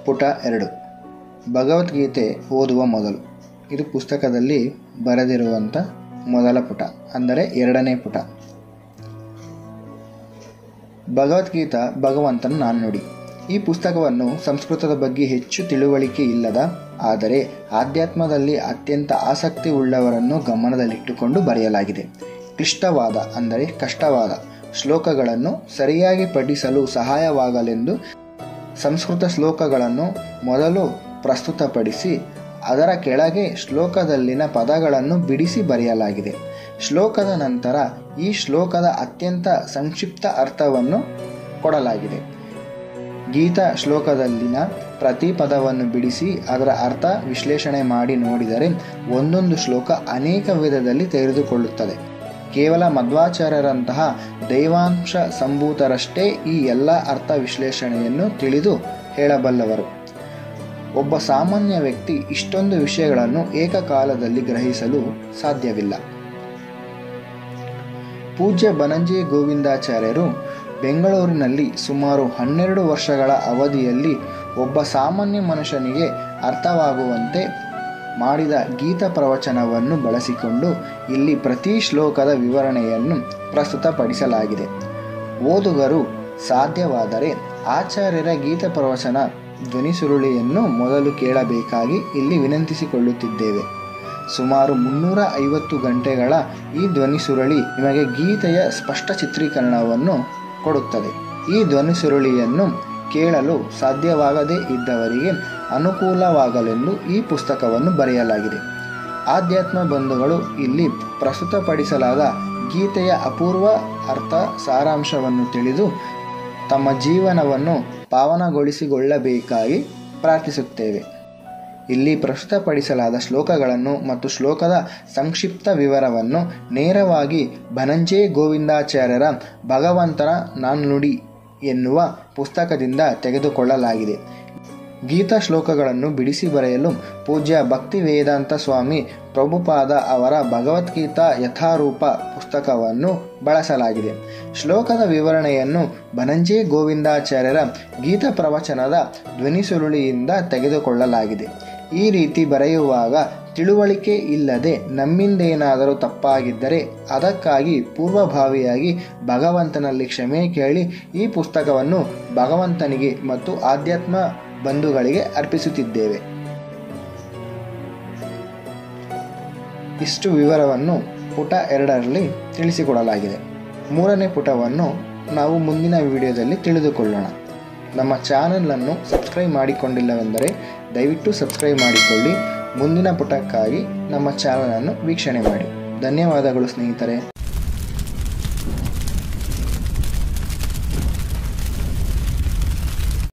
ಪುಟ ಎರಡು ಭಗವದ್ಗೀತೆ ಓದುವ ಮೊದಲು ಇದು ಪುಸ್ತಕದಲ್ಲಿ ಬರೆದಿರುವಂಥ ಮೊದಲ ಪುಟ ಅಂದರೆ ಎರಡನೇ ಪುಟ ಭಗವದ್ಗೀತಾ ಭಗವಂತನ ನಾಣ್ಣುಡಿ ಈ ಪುಸ್ತಕವನ್ನು ಸಂಸ್ಕೃತದ ಬಗ್ಗೆ ಹೆಚ್ಚು ತಿಳುವಳಿಕೆ ಇಲ್ಲದ ಆದರೆ ಆಧ್ಯಾತ್ಮದಲ್ಲಿ ಅತ್ಯಂತ ಆಸಕ್ತಿ ಉಳ್ಳವರನ್ನು ಗಮನದಲ್ಲಿಟ್ಟುಕೊಂಡು ಬರೆಯಲಾಗಿದೆ ಕ್ಲಿಷ್ಟವಾದ ಅಂದರೆ ಕಷ್ಟವಾದ ಶ್ಲೋಕಗಳನ್ನು ಸರಿಯಾಗಿ ಪಠಿಸಲು ಸಹಾಯವಾಗಲೆಂದು ಸಂಸ್ಕೃತ ಶ್ಲೋಕಗಳನ್ನು ಮೊದಲು ಪ್ರಸ್ತುತಪಡಿಸಿ ಅದರ ಕೆಳಗೆ ಶ್ಲೋಕದಲ್ಲಿನ ಪದಗಳನ್ನು ಬಿಡಿಸಿ ಬರೆಯಲಾಗಿದೆ ಶ್ಲೋಕದ ನಂತರ ಈ ಶ್ಲೋಕದ ಅತ್ಯಂತ ಸಂಕ್ಷಿಪ್ತ ಅರ್ಥವನ್ನು ಕೊಡಲಾಗಿದೆ ಗೀತಾ ಶ್ಲೋಕದಲ್ಲಿನ ಪ್ರತಿ ಪದವನ್ನು ಬಿಡಿಸಿ ಅದರ ಅರ್ಥ ವಿಶ್ಲೇಷಣೆ ಮಾಡಿ ನೋಡಿದರೆ ಒಂದೊಂದು ಶ್ಲೋಕ ಅನೇಕ ವಿಧದಲ್ಲಿ ತೆರೆದುಕೊಳ್ಳುತ್ತದೆ ಕೇವಲ ಮಧ್ವಾಚಾರ್ಯರಂತಹ ದೈವಾಂಶ ಸಂಭೂತರಷ್ಟೇ ಈ ಎಲ್ಲ ಅರ್ಥ ವಿಶ್ಲೇಷಣೆಯನ್ನು ತಿಳಿದು ಹೇಳಬಲ್ಲವರು ಒಬ್ಬ ಸಾಮಾನ್ಯ ವ್ಯಕ್ತಿ ಇಷ್ಟೊಂದು ವಿಷಯಗಳನ್ನು ಏಕಕಾಲದಲ್ಲಿ ಗ್ರಹಿಸಲು ಸಾಧ್ಯವಿಲ್ಲ ಪೂಜ್ಯ ಬನಂಜಿ ಗೋವಿಂದಾಚಾರ್ಯರು ಬೆಂಗಳೂರಿನಲ್ಲಿ ಸುಮಾರು ಹನ್ನೆರಡು ವರ್ಷಗಳ ಅವಧಿಯಲ್ಲಿ ಒಬ್ಬ ಸಾಮಾನ್ಯ ಮನುಷ್ಯನಿಗೆ ಅರ್ಥವಾಗುವಂತೆ ಮಾಡಿದ ಗೀತ ಪ್ರವಚನವನ್ನು ಬಳಸಿಕೊಂಡು ಇಲ್ಲಿ ಪ್ರತಿ ಶ್ಲೋಕದ ವಿವರಣೆಯನ್ನು ಪ್ರಸ್ತುತಪಡಿಸಲಾಗಿದೆ ಓದುಗರು ಸಾಧ್ಯವಾದರೆ ಆಚಾರ್ಯರ ಗೀತ ಪ್ರವಚನ ಧ್ವನಿಸುರುಳಿಯನ್ನು ಮೊದಲು ಕೇಳಬೇಕಾಗಿ ಇಲ್ಲಿ ವಿನಂತಿಸಿಕೊಳ್ಳುತ್ತಿದ್ದೇವೆ ಸುಮಾರು ಮುನ್ನೂರ ಐವತ್ತು ಗಂಟೆಗಳ ಈ ಧ್ವನಿಸುರುಳಿ ನಿಮಗೆ ಗೀತೆಯ ಸ್ಪಷ್ಟ ಚಿತ್ರೀಕರಣವನ್ನು ಕೊಡುತ್ತದೆ ಈ ಧ್ವನಿಸುರುಳಿಯನ್ನು ಕೇಳಲು ಸಾಧ್ಯವಾಗದೇ ಇದ್ದವರಿಗೆ ಅನುಕೂಲವಾಗಲೆಂದು ಈ ಪುಸ್ತಕವನ್ನು ಬರೆಯಲಾಗಿದೆ ಆಧ್ಯಾತ್ಮ ಬಂಧುಗಳು ಇಲ್ಲಿ ಪ್ರಸ್ತುತಪಡಿಸಲಾದ ಗೀತೆಯ ಅಪೂರ್ವ ಅರ್ಥ ಸಾರಾಂಶವನ್ನು ತಿಳಿದು ತಮ್ಮ ಜೀವನವನ್ನು ಪಾವನಗೊಳಿಸಿಕೊಳ್ಳಬೇಕಾಗಿ ಪ್ರಾರ್ಥಿಸುತ್ತೇವೆ ಇಲ್ಲಿ ಪ್ರಸ್ತುತಪಡಿಸಲಾದ ಶ್ಲೋಕಗಳನ್ನು ಮತ್ತು ಶ್ಲೋಕದ ಸಂಕ್ಷಿಪ್ತ ವಿವರವನ್ನು ನೇರವಾಗಿ ಬನಂಜೆ ಗೋವಿಂದಾಚಾರ್ಯರ ಭಗವಂತನ ನಾಣ್ಣುಡಿ ಎನ್ನುವ ಪುಸ್ತಕದಿಂದ ತೆಗೆದುಕೊಳ್ಳಲಾಗಿದೆ ಗೀತಾ ಶ್ಲೋಕಗಳನ್ನು ಬಿಡಿಸಿ ಬರೆಯಲು ಪೂಜ್ಯ ಭಕ್ತಿ ವೇದಾಂತ ಸ್ವಾಮಿ ಪ್ರಭುಪಾದ ಅವರ ಭಗವದ್ಗೀತಾ ಯಥಾರೂಪ ಪುಸ್ತಕವನ್ನು ಬಳಸಲಾಗಿದೆ ಶ್ಲೋಕದ ವಿವರಣೆಯನ್ನು ಬನಂಜೆ ಗೋವಿಂದಾಚಾರ್ಯರ ಗೀತ ಪ್ರವಚನದ ಧ್ವನಿಸುರುಳಿಯಿಂದ ತೆಗೆದುಕೊಳ್ಳಲಾಗಿದೆ ಈ ರೀತಿ ಬರೆಯುವಾಗ ತಿಳುವಳಿಕೆ ಇಲ್ಲದೆ ನಮ್ಮಿಂದೇನಾದರೂ ತಪ್ಪಾಗಿದ್ದರೆ ಅದಕ್ಕಾಗಿ ಪೂರ್ವಭಾವಿಯಾಗಿ ಭಗವಂತನಲ್ಲಿ ಕ್ಷಮೆ ಕೇಳಿ ಈ ಪುಸ್ತಕವನ್ನು ಭಗವಂತನಿಗೆ ಮತ್ತು ಆಧ್ಯಾತ್ಮ ಬಂಧುಗಳಿಗೆ ಅರ್ಪಿಸುತ್ತಿದ್ದೇವೆ ಇಷ್ಟು ವಿವರವನ್ನು ಪುಟ ಎರಡರಲ್ಲಿ ತಿಳಿಸಿಕೊಡಲಾಗಿದೆ ಮೂರನೇ ಪುಟವನ್ನು ನಾವು ಮುಂದಿನ ವಿಡಿಯೋದಲ್ಲಿ ತಿಳಿದುಕೊಳ್ಳೋಣ ನಮ್ಮ ಚಾನಲನ್ನು ಸಬ್ಸ್ಕ್ರೈಬ್ ಮಾಡಿಕೊಂಡಿಲ್ಲವೆಂದರೆ ದಯವಿಟ್ಟು ಸಬ್ಸ್ಕ್ರೈಬ್ ಮಾಡಿಕೊಳ್ಳಿ ಮುಂದಿನ ಪುಟಕ್ಕಾಗಿ ನಮ್ಮ ಚಾನಲನ್ನು ವೀಕ್ಷಣೆ ಮಾಡಿ ಧನ್ಯವಾದಗಳು ಸ್ನೇಹಿತರೆ